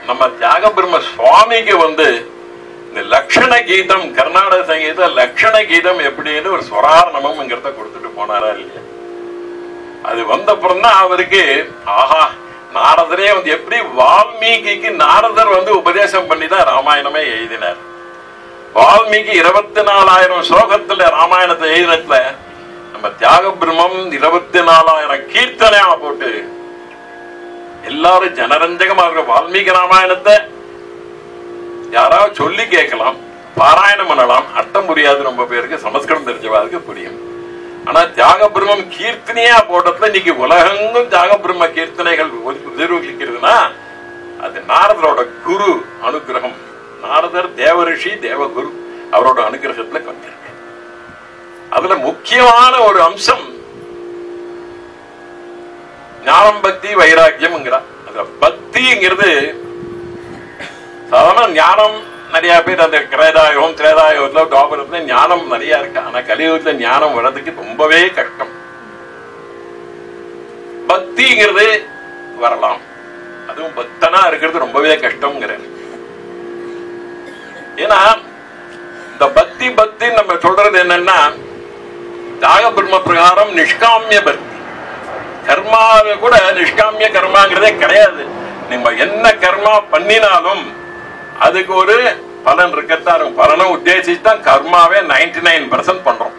நம்ம தியாக பிரம்ம சுவாமிக்கு வந்து இந்த லக்ஷண கீதம் கர்நாடக சங்கீத லக்ஷண கீதம் எப்படின்னு ஒரு ஸ்வராரணமம்ங்கிறத கொடுத்துட்டு போனாரா இல்லையா அது வந்தப்புறம் தான் அவருக்கு ஆஹா நாரதரே வந்து எப்படி வால்மீகிக்கு நாரதர் வந்து உபதேசம் பண்ணி தான் ராமாயணமே எழுதினார் வால்மீகி இருபத்தி நாலாயிரம் ஸ்லோகத்துல ராமாயணத்தை எழுதினத்துல நம்ம தியாக பிரம்மம் இருபத்தி நாலாயிரம் கீர்த்தனையா போட்டு எல்லாரும் ஜனரஞ்சகமா இருக்கிற வால்மீகி ராமாயணத்தை யாராவது சொல்லி கேட்கலாம் பாராயணம் பண்ணலாம் அர்த்தம் புரியாது ரொம்ப பேருக்கு சமஸ்கிருதம் தெரிஞ்சவாருக்கு புரியும் ஆனா தியாக பிரம்மம் கீர்த்தனையா போட்டதுல இன்னைக்கு உலகெங்கும் தியாக பிரம்ம கீர்த்தனைகள் நிரூபிக்கிறதுனா அது நாரதரோட குரு அனுகிரகம் நாரதர் தேவரிஷி தேவகுரு அவரோட அனுகிரகத்துல வந்திருக்கு அதுல முக்கியமான ஒரு அம்சம் ஞானம் பக்தி வைராக்கியம்ங்கிறா அதுல பக்திங்கிறது சாதாரண ஞானம் நிறைய பேர் அந்த கிரேதாயுகம் திரேதாயுகத்துல டாபரத்துல ஞானம் நிறைய இருக்கு ஆனா கலியுகத்துல ஞானம் வர்றதுக்கு ரொம்பவே கஷ்டம் பக்திங்கிறது வரலாம் அதுவும் பக்தனா இருக்கிறது ரொம்பவே கஷ்டம்ங்கிறார் ஏன்னா இந்த பக்தி பக்தி நம்ம சொல்றது என்னன்னா தியாக பிரம்ம பிரகாரம் நிஷ்காமிய பக்தி கர்மாவை கூட நிஷ்காமிய கர்மாங்கிறதே கிடையாது நம்ம என்ன கர்மா பண்ணினாலும் அதுக்கு ஒரு பலன் இருக்கத்தான் இருக்கும் பலனை உத்தேசிச்சு தான் கர்மாவே நைன்டி நைன் பர்சன்ட் பண்றோம்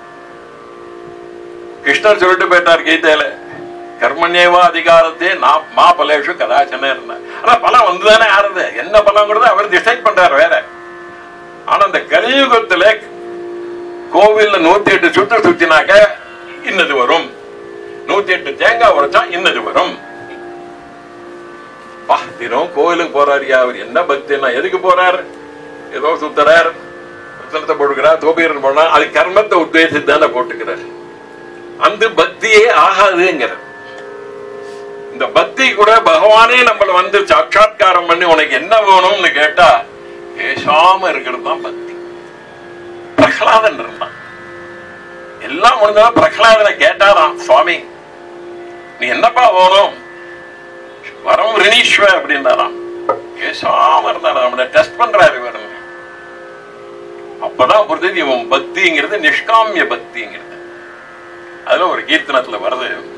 கிருஷ்ணர் சொல்லிட்டு போயிட்டார் கீதையில கர்மண்யவா அதிகாரத்தே நான் மா பலேஷு கதாச்சனே இருந்தேன் ஆனா பலம் வந்துதானே ஆறுது என்ன பலங்கிறத அவர் டிசைட் பண்றாரு வேற ஆனா அந்த கலியுகத்துல கோவில்ல நூத்தி எட்டு சுற்று சுத்தினாக்க இன்னது வரும் நூத்தி எட்டு தேங்காய் உடைச்சா இன்னது வரும் பா தினம் கோவிலுக்கு போறாருயா அவர் என்ன பக்தினா எதுக்கு போறார் ஏதோ சுத்துறார் ரத்தனத்தை போட்டுக்கிறார் தோபீரன் போனா அது கர்மத்தை உத்தேசித்து தானே போட்டுக்கிறார் அந்த பக்தியே ஆகாதுங்கிற இந்த பக்தி கூட பகவானே நம்மள வந்து சாட்சாத்காரம் பண்ணி உனக்கு என்ன வேணும்னு கேட்டா பேசாம இருக்கிறது தான் பக்தி பிரகலாதன் இருந்தான் எல்லாம் முடிஞ்சா பிரகலாதனை கேட்டாராம் சுவாமி நீ என்னப்பா வேணும் வரம் ரினீஸ்வ அப்படின்னாராம் பேசாம இருந்தாரு நம்மள டெஸ்ட் பண்றாரு இவர் அப்பதான் புரிஞ்சது இவன் பக்திங்கிறது நிஷ்காமிய பக்திங்கிறது அதுல ஒரு கீர்த்தனத்துல வருது